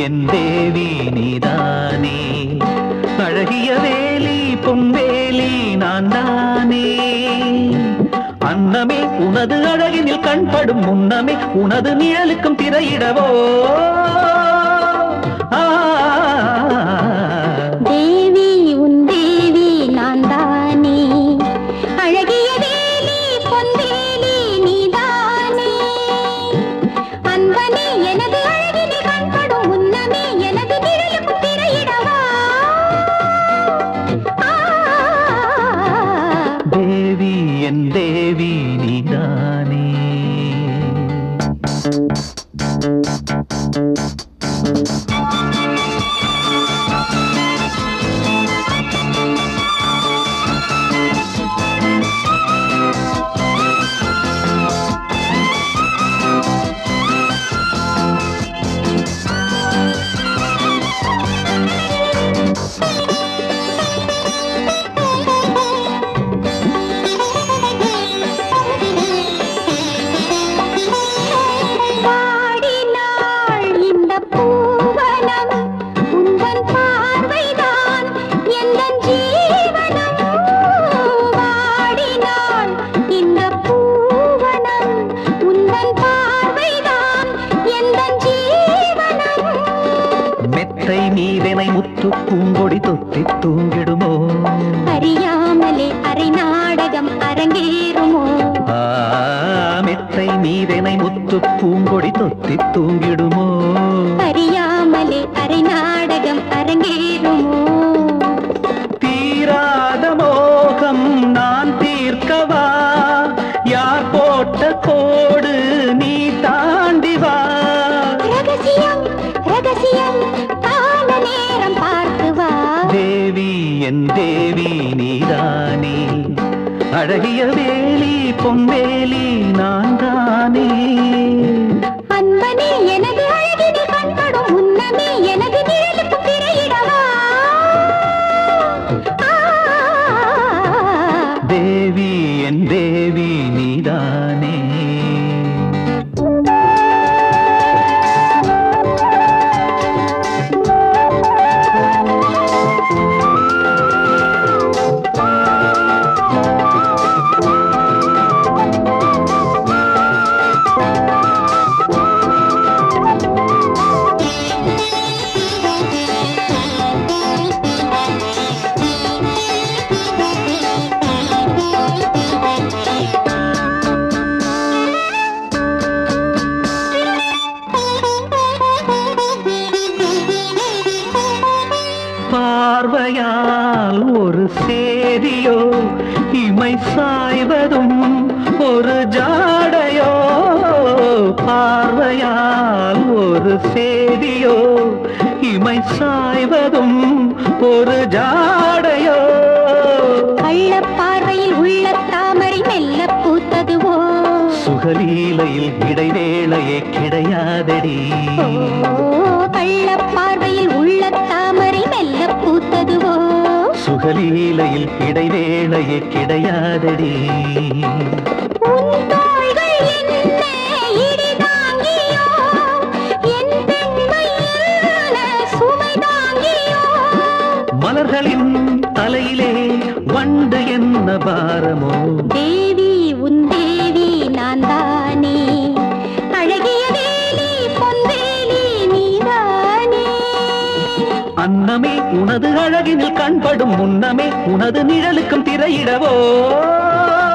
என் தேவி நீதானே அழகிய வேலி பொன்வேலி நான் தானே அன்னமே உனது அழகினில் கண்படும் முன்னமே உனது நிழலுக்கும் திரையிடவோ ஆ தேவி உன் தேவி நான் தானே அழகிய வேலி பொன்வேலி நீதானே அன்பனே எனது அழகினை கண்படும் முன்னமே எனது நிழலுக்கு திரையிடவா ஆ தேவி என் தேவி நீதானே பாடினாள் இந்த பூவனம் உந்தன் பார்வைதான் எந்தன் ஜீவனம் பாடினாள் இந்த பூவனம் உந்தன் பார்வைதான் எந்தன் ஜீவனம் மெத்தை மீதனை முத்து பூங்கொடி தொத்தி தூங்கிடுமோ அறியாமலே அரை நாடகம் அரங்கேறுமோ ஆ, மெத்தை மீதனை முத்து பூங்கொடி தொத்தி தூங்கிடுமோ அறியாமலே அரை நாடகம் அரங்கேறுமோ தீராத மோகம் நான் தீர்க்கவா யார் போட்ட கோடு நீ தாண்டி வா ரகசியம் ரகசியம் கால நேரம் பார்த்து வா தேவி என் தேவி நீதானே அழகிய வேலி பொன்வேலி நான் தானே அன்பனே எனது அழகினை கண்படும் முன்னமே எனது நிழலுக்கு திரையிடவா ஆ, தேவி என் தேவி நீதானே பார்வையால் ஒரு சேதியோ இமை சாய்வதும் ஒரு ஜாடையோ பார்வையால் ஒரு சேதியோ இமை சாய்வதும் ஒரு ஜாடையோ கள்ளப் பார்வையில் உள்ள தாமரை மெல்ல பூத்ததுவோ சுகலீலையில் இடைவேளையே கிடையாதடி ஓ, கள்ளப் பார்வையில் உள்ள தாமரை மெல்ல பூத்ததுவோ சுகலீலையில் இடைவேளையே கிடையாதடி உன் தோள்கள் என்ன இடிதாங்கியோ, என் பெண்மை என்ன சுமை தாங்கியோ. மலர்களின் தலையிலே வண்டு என்ன பாரமோ தேவி உன் தேவி நான் தானே அழகிய வேலி பொன்வேலி நீதானே அன்னமே உனது அழகினில் கண்படும் முன்னமே உனது நிழலுக்கும் திரையிடவோ